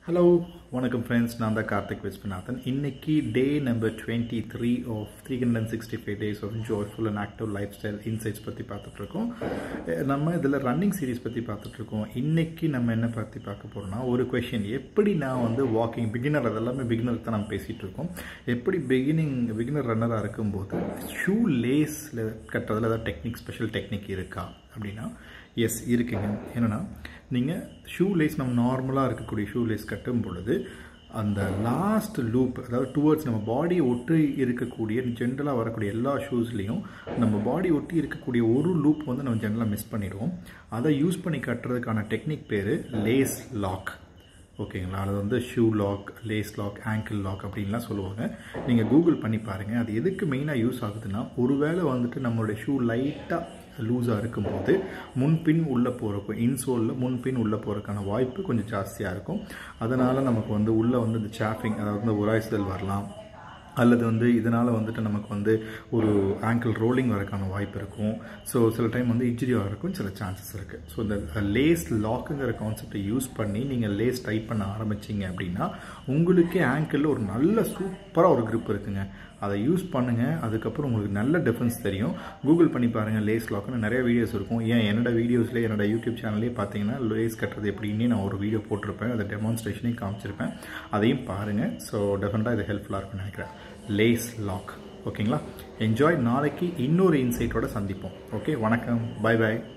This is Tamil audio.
ஹலோ வணக்கம் ஃப்ரெண்ட்ஸ் நான் தான் கார்த்திக் விஸ்வநாதன் இன்னைக்கு day number twenty three of three hundred and sixty five days of joyful and active lifestyle insights பற்றி பார்த்துட்ருக்கோம் நம்ம இதில் ரன்னிங் சீரிஸ் பற்றி பார்த்துட்ருக்கோம் இன்னைக்கு நம்ம என்ன பற்றி பார்க்க போகிறோம்னா ஒரு கொஷின் எப்படி நான் வந்து வாக்கிங் பிகினர் அதெல்லாமே பிகினருக்கு தான் நம்ம பேசிகிட்டு இருக்கோம் எப்படி பிகினிங் பிகினர் ரன்னராக இருக்கும்போது ஷூ லேஸில் கட்டுறதுல ஏதாவது டெக்னிக் ஸ்பெஷல் டெக்னிக் இருக்கா அப்படின்னா எஸ் இருக்குங்க என்னென்னா நீங்கள் ஷூ லேஸ் நம்ம நார்மலாக இருக்கக்கூடிய ஷூ லேஸ் கட்டும் பொழுது அந்த லாஸ்ட் லூப் அதாவது டுவர்ட்ஸ் நம்ம பாடி ஒட்டி இருக்கக்கூடிய ஜென்ரலாக வரக்கூடிய எல்லா ஷூஸ்லேயும் நம்ம பாடி ஒட்டி இருக்கக்கூடிய ஒரு லூப் வந்து நம்ம ஜென்ரலாக மிஸ் பண்ணிடுவோம் அதை யூஸ் பண்ணி கட்டுறதுக்கான டெக்னிக் பேர் லேஸ் லாக் ஓகேங்களா அது வந்து shoe lock lace lock ankle lock அப்படின்லாம் சொல்லுவாங்க நீங்கள் கூகுள் பண்ணி பாருங்கள் அது எதுக்கு மெயினாக யூஸ் ஆகுதுன்னா ஒருவேளை வந்துட்டு நம்மளுடைய ஷூ லைட்டாக லூஸாக இருக்கும்போது முன்பின் உள்ளே போகிறக்கும் இன்சோலில் முன்பின் உள்ளே போகிறதுக்கான வாய்ப்பு கொஞ்சம் ஜாஸ்தியாக இருக்கும் அதனால் நமக்கு வந்து உள்ளே வந்து இந்த சாஃபிங் அதாவது வந்து உராய்ச்சல் வரலாம் அல்லது வந்து இதனால் வந்துட்டு நமக்கு வந்து ஒரு ஆங்கிள் ரோலிங் வரக்கான வாய்ப்பு இருக்கும் ஸோ சில டைம் வந்து இன்ஜுரி ஆகிறதுக்கும் சில சான்சஸ் இருக்குது ஸோ இந்த லேஸ் லாக்குங்கிற கான்செப்டை யூஸ் பண்ணி நீங்கள் லேஸ் டைப் பண்ண ஆரம்பிச்சிங்க அப்படின்னா உங்களுக்கே ஆங்கிளில் ஒரு நல்ல சூப்பராக ஒரு grip இருக்குங்க அதை யூஸ் பண்ணுங்கள் அதுக்கப்புறம் உங்களுக்கு நல்ல டிஃப்ரென்ஸ் தெரியும் கூகுள் பண்ணி பாருங்கள் லேஸ் லாக்னு நிறைய வீடியோஸ் இருக்கும் ஏன் என்னோட வீடியோஸ்லேயே என்னோட யூடியூப் சேனல்லே பார்த்தீங்கன்னா லேஸ் கட்டுறது எப்படின்னு நான் ஒரு வீடியோ போட்டிருப்பேன் அதை டெமான்ஸ்ட்ரேஷனையும் காமிச்சிருப்பேன் அதையும் பாருங்கள் ஸோ டெஃபினட்டாக இது ஹெல்ப்ஃபுல்லாக இருக்கும்னு நினைக்கிறேன் லேஸ் லாக் ஓகேங்களா என்ஜாய் நாளைக்கு இன்னொரு இன்சைட்டோட சந்திப்போம் ஓகே வணக்கம் பை பை